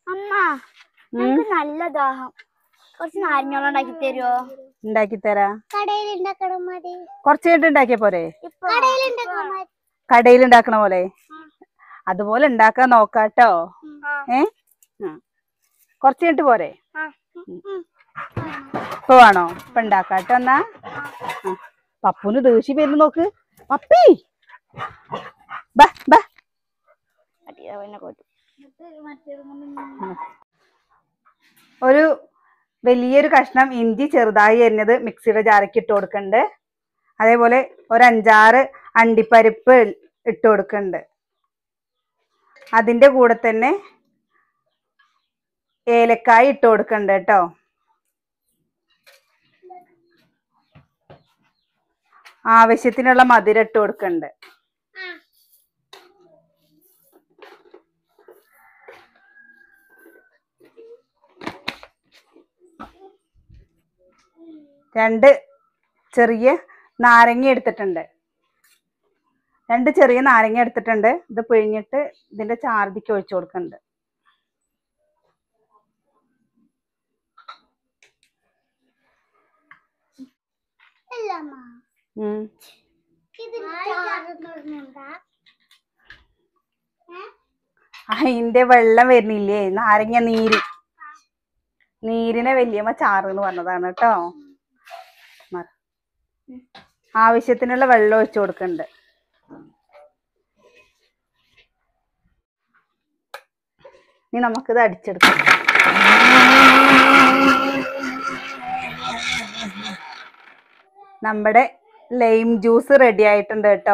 അമ്മ ഉം, എനിക്ക് നല്ല ദാഹം കുറച്ച് നാരങ്ങ ഉണ്ടാക്കി തരുമോ ഉണ്ടാക്കി തരാ കടയിൽ ഉണ്ടാക്കണം മതി കുറച്ച് കഴിഞ്ഞിട്ട് ഉണ്ടാക്കിയ പോരെ കടയിൽ ഉണ്ടാക്കണം മതി കടയിൽ ഉണ്ടാക്കണ പോലെ അതുപോലെ ഉണ്ടാക്കാൻ നോക്കാട്ടോ ഏ ആ. കുറച്ച് കഴിഞ്ഞിട്ട് പോരെ ഇപ്പൊ വേണോ ഇപ്പൊ ഉണ്ടാക്കാട്ടോ എന്നാ ആ. പപ്പുന് ദേഷ്യം വരുന്നു നോക്ക് പപ്പി ബാ ബാ ഒരു വലിയൊരു കഷ്ണം ഇഞ്ചി ചെറുതായി അരിഞ്ഞത് മിക്സിയുടെ ജാറയ്ക്ക് ഇട്ട് കൊടുക്കുന്നുണ്ട് അതേപോലെ ഒരു അഞ്ചാറ് അണ്ടിപ്പരിപ്പ് ഇട്ട് കൊടുക്കുന്നുണ്ട് അതിൻ്റെ കൂടെ തന്നെ ഏലക്കായ ഇട്ട് കൊടുക്കുന്നുണ്ട് കേട്ടോ ആവശ്യത്തിനുള്ള മധുരം ഇട്ട് കൊടുക്കുന്നുണ്ട് രണ്ട് ചെറിയ നാരങ്ങ എടുത്തിട്ടുണ്ട് രണ്ട് ചെറിയ നാരങ്ങ എടുത്തിട്ടുണ്ട് ഇത് പിഴിഞ്ഞിട്ട് ഇതിന്റെ ചാർദിക്ക് ഒഴിച്ചു കൊടുക്കുന്നുണ്ട് ഉം. അതിന്റെ വെള്ളം വരുന്നില്ലേ നാരങ്ങ നീര് നീരിനെ വല്യമ്മ ചാറ് എന്ന് പറഞ്ഞതാണ് കേട്ടോ മ- ആവശ്യത്തിനുള്ള വെള്ളം ഒഴിച്ചു കൊടുക്കുന്നുണ്ട് ഇനി നമുക്കിത് അടിച്ചെടുക്കാം നമ്മുടെ ലൈം ജ്യൂസ് റെഡി ആയിട്ടുണ്ട് കേട്ടോ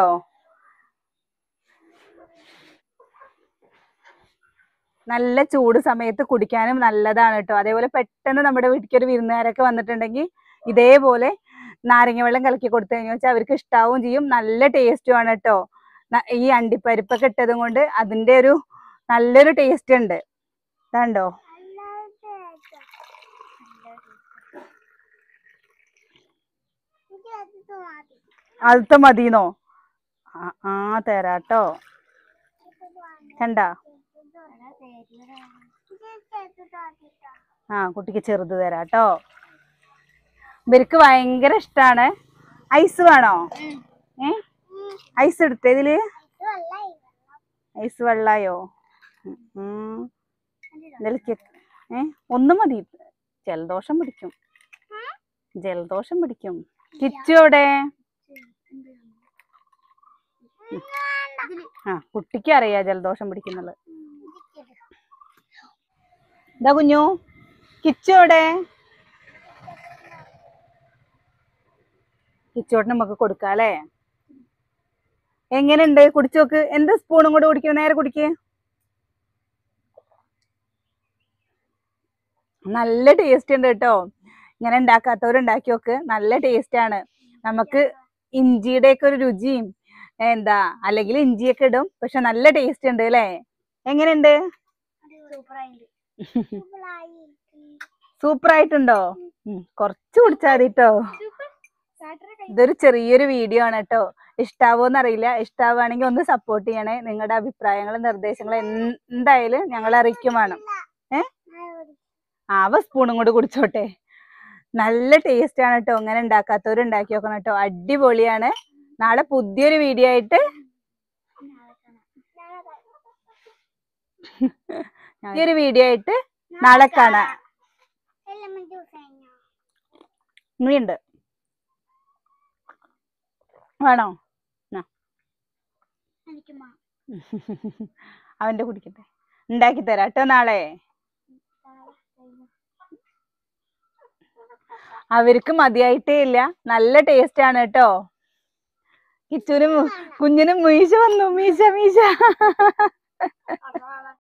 നല്ല ചൂട് സമയത്ത് കുടിക്കാനും നല്ലതാണ് കേട്ടോ അതേപോലെ പെട്ടെന്ന് നമ്മുടെ വീട്ടിലേക്ക് ഒരു വിരുന്നുകാരൊക്കെ വന്നിട്ടുണ്ടെങ്കിൽ ഇതേപോലെ നാരങ്ങ വെള്ളം കലക്കി കൊടുത്തു കഴിഞ്ഞാൽ വെച്ചാൽ അവർക്ക് ഇഷ്ടാവും ചെയ്യും നല്ല ടേസ്റ്റും ആണ് കേട്ടോ ന- ഈ അണ്ടിപ്പരിപ്പൊക്കെ ഇട്ടതും കൊണ്ട് അതിന്റെ ഒരു നല്ലൊരു ടേസ്റ്റ് ഉണ്ട് ഇതാണ്ടോ ആദ്യത്തെ മതിന്നോ ആ ആ തരാട്ടോ കണ്ട ആ കുട്ടിക്ക് ചെറുത് തരാട്ടോ ഇവർക്ക് ഭയങ്കര ഇഷ്ടാണ് ഐസ് വേണോ ഏ ഐസ് എടുത്തേ ഇതില് ഐസ് വെള്ളായോ ഉം, ഉം. ഇതിലേക്ക് ഏ ഒന്ന് മതി ജലദോഷം പിടിക്കും ജലദോഷം പിടിക്കും കിച്ചു എവിടെ ആ കുട്ടിക്ക് അറിയാ ജലദോഷം പിടിക്കുന്നുള്ളത് എന്താ കുഞ്ഞു കിച്ചു എവിടെ കിച്ചോട്ടിന് നമുക്ക് കൊടുക്കാം അല്ലേ എങ്ങനെയുണ്ട് കുടിച്ചു നോക്ക് എന്ത് സ്പൂണും കൂടെ കുടിക്കുക നേരെ കുടിക്ക് നല്ല ടേസ്റ്റ് ഉണ്ട് കേട്ടോ ഇങ്ങനെ ഉണ്ടാക്കാത്തവർ ഉണ്ടാക്കി നോക്ക് നല്ല ടേസ്റ്റ് ആണ് നമുക്ക് ഇഞ്ചിയുടെ ഒക്കെ ഒരു രുചിയും എന്താ അല്ലെങ്കിൽ ഇഞ്ചിയൊക്കെ ഇടും പക്ഷെ നല്ല ടേസ്റ്റ് ഉണ്ട് അല്ലേ എങ്ങനെയുണ്ട് സൂപ്പർ ആയിട്ടുണ്ടോ ഉം, കുറച്ച് കുടിച്ചാൽ മതി കേട്ടോ ഇതൊരു ചെറിയൊരു വീഡിയോ ആണ് കേട്ടോ ഇഷ്ടാവോന്ന് അറിയില്ല ഇഷ്ടാവുകയാണെങ്കിൽ ഒന്ന് സപ്പോർട്ട് ചെയ്യണേ നിങ്ങളുടെ അഭിപ്രായങ്ങളും നിർദ്ദേശങ്ങളും എന്ത്- എന്തായാലും ഞങ്ങളെ അറിയിക്കും വേണം ഏ ആവ സ്പൂണും കൂടി കുടിച്ചോട്ടെ നല്ല ടേസ്റ്റ് ആണ് കേട്ടോ അങ്ങനെ ഉണ്ടാക്കാത്തവർ ഉണ്ടാക്കി നോക്കണം കേട്ടോ അടിപൊളിയാണ് നാളെ പുതിയൊരു വീഡിയോ ആയിട്ട് പുതിയൊരു വീഡിയോ ആയിട്ട് നാളെ കാണാം ഇനിയുണ്ട് വേണോ അവന്റെ കുടിക്കട്ടെ ഉണ്ടാക്കി തരാം കേട്ടോ നാളെ അവർക്ക് മതിയായിട്ടേ ഇല്ല നല്ല ടേസ്റ്റ് ആണ് കേട്ടോ കിച്ചുനും കുഞ്ഞിനും മീശ വന്നു മീശ മീശ